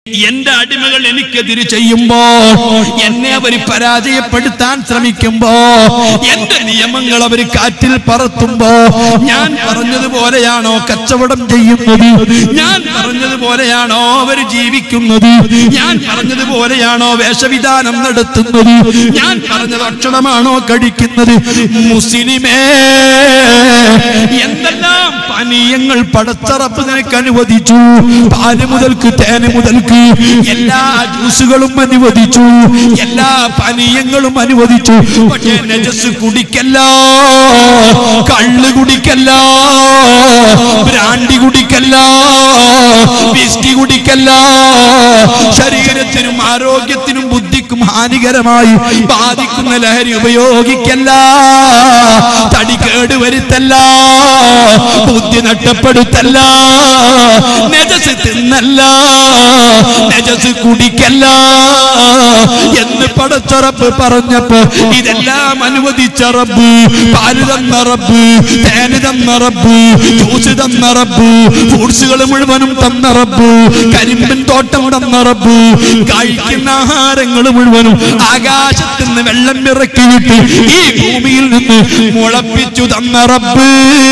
എന്റെ അടിമകൾ എനിക്കെതിരെ ചെയ്യുമ്പോ എന്നെ അവർ പരാജയപ്പെടുത്താൻ ശ്രമിക്കുമ്പോ എന്റെ നിയമങ്ങൾ അവർ കാറ്റിൽ പറത്തുമ്പോ ഞാൻ പറഞ്ഞതുപോലെയാണോ കച്ചവടം ചെയ്യുന്നത് ഞാൻ പറഞ്ഞതുപോലെയാണോ അവർ ജീവിക്കുന്നത് ഞാൻ പറഞ്ഞതുപോലെയാണോ വേഷവിധാനം നടത്തുന്നത് ഞാൻ പറഞ്ഞ ഭക്ഷണമാണോ കഴിക്കുന്നത് മുസ്ലിമേ എന്തെല്ലാം പാനീയങ്ങൾ പടച്ചറപ്പ് നിനക്ക് അനുവദിച്ചു പാല് മുതൽക്ക് തേന് മുതൽക്ക് എല്ലാ ജ്യൂസുകളും അനുവദിച്ചു എല്ലാ പാനീയങ്ങളും അനുവദിച്ചു പക്ഷേ നജസ് കുടിക്കല്ല കള്ള് കുടിക്കല്ല ബ്രാൻഡി കുടിക്കല്ല വിസ്കി കുടിക്കല്ല ശരീരത്തിനും ആരോഗ്യത്തിനും ബുദ്ധിക്കും ഹാനികരമായി ബാധിക്കുന്ന ലഹരി ഉപയോഗിക്കല്ല തടി കേടുവരുത്തല്ല ബുദ്ധി നഷ്ടപ്പെടുത്തല്ല നജസ് തിന്നല്ല നജസ് കുടിക്കല്ല എന്ന് പടച്ചറപ്പ് പറഞ്ഞപ്പോ ഇതെല്ലാം അനുവദിച്ച റബ്ബ് പാല് തന്ന റബ്ബ് തേന് തന്ന റബ്ബ് ജ്യൂസ് തന്ന റബ്ബ് ഫ്രൂട്ട്സുകൾ മുഴുവനും തന്ന റബ്ബ് കരിമ്പിൻ തോട്ടം തന്ന റബ്ബ് കഴിക്കുന്ന ആഹാരങ്ങൾ മുഴുവനും ആകാശത്ത് നിന്ന് വെള്ളം ഇറക്കിയിട്ട് ഈ ഭൂമിയിൽ നിന്ന് മുളപ്പിച്ചു തന്ന റബ്ബ്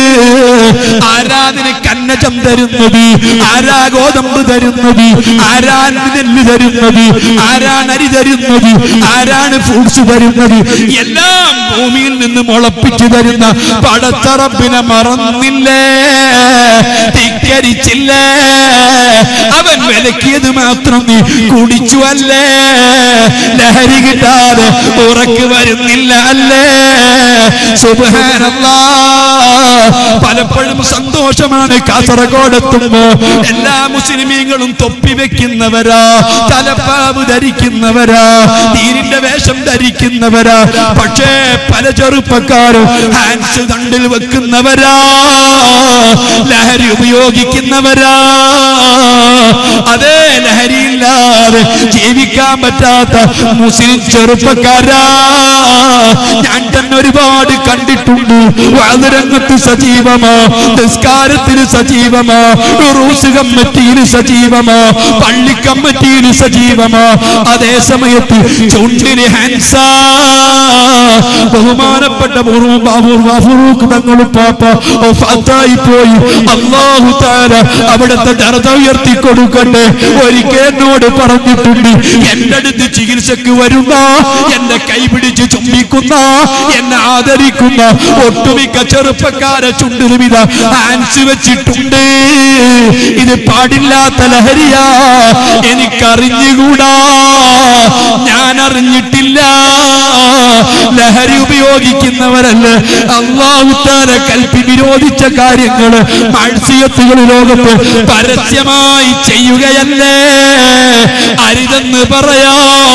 ആരാധന കന്നജം തരുന്നത് ആരാ ഗോതമ്പ് തരുന്നത് ആരാണ് നെല്ല് തരുന്നത് ആരാണ് അരി തരുന്നത് ആരാണ് ഫ്രൂട്ട്സ് തരുന്നത് എല്ലാം ഭൂമിയിൽ നിന്ന് മുളപ്പിച്ചു തരുന്ന പടത്തറപ്പിനെ മറന്നില്ലേ ധിക്കരിച്ചില്ലേ അവൻ വിലക്കിയത് മാത്രം നീ കുടിച്ചു അല്ലേ ലഹരി കിട്ടാതെ ഉറക്ക് വരുന്നില്ല അല്ലേ സുബ്ഹാനല്ലാ പലപ്പോഴും സന്തോഷമാണ് കാസർഗോഡെത്തുമ്പോ എല്ലാ മുസ്ലിമീങ്ങളും തൊപ്പി വെക്കുന്നവരാ തലപ്പാവ് ധരിക്കുന്നവരാ തീരിന്റെ വേഷം ധരിക്കുന്നവരാ പക്ഷേ പല ചെറുപ്പക്കാരും ഹാൻസ് തണ്ടിൽ വെക്കുന്നവരാ ലഹരി ഉപയോഗിക്കുന്നവരാ അതേ ലഹരിയില്ലാതെ ജീവിക്കാൻ പറ്റാത്ത മുസ്ലിം ചെറുപ്പക്കാരാ ഞാൻ തന്നെ ഒരുപാട് കണ്ടിട്ടുണ്ട് വാതിരംഗത്ത് സജീവമാ നിസ്കാരത്തിന് സജീവമാ റൂസ് കമ്മിറ്റിയിൽ സജീവമാ പള്ളി കമ്മിറ്റിയിൽ സജീവമാ അതേ സമയത്ത് ചുണ്ടിന് ഹാൻസാ ബഹുമാനപ്പെട്ട പൂർവ്വ ബാബൂർ ഫറൂഖ് തങ്ങൾ പാപ്പ ഫത്തായി പോയി അള്ളാഹു താര അവിടുത്തെ ദർദ ഉയർത്തി കൊടുക്കട്ടെ ഒരിക്കൽ എന്നോട് പറഞ്ഞിട്ടുണ്ട് എന്റെ അടുത്ത് ചികിത്സക്ക് വരുന്ന എന്റെ കൈപിടിച്ച് ചുംബിക്കുന്ന എന്നെ ആദരിക്കുന്ന ഒട്ടുമിക്ക ചെറുപ്പക്കാരെ ചുണ്ടിലുമിത ആൻസ് വെച്ചിട്ടുണ്ട് ഇത് പാടില്ലാത്ത ലഹരിയാ എനിക്കറിഞ്ഞുകൂടാ ഞാൻ അറിഞ്ഞിട്ടില്ല ലഹരി ഉപയോഗിക്കുന്നവരല്ല അള്ളാഹുത്താര കൽപ്പി വിരോധിച്ച കാര്യങ്ങള് മത്സ്യത്തുകൾ ലോകത്ത് പരസ്യമായി ചെയ്യുകയല്ലേ അരുതെന്ന് പറയാ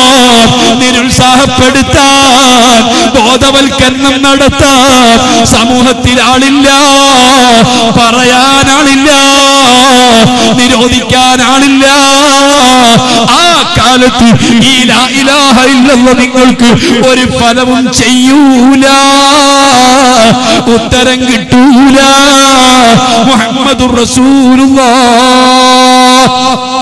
നിരുത്സാഹപ്പെടുത്താൻ ബോധവൽക്കരണം നടത്താൻ സമൂഹത്തിൽ ആളില്ല പറയാനാളില്ല നിരോധിക്കാൻ ആളില്ല ആ കാലത്ത് ഈ ലാ ഇലാഹ ഇല്ലല്ലാഹ് നിങ്ങൾക്ക് ഒരു ഫലവും ചെയ്യൂല ഉത്തരം കിട്ടൂല മുഹമ്മദുർ റസൂലുള്ളാഹ്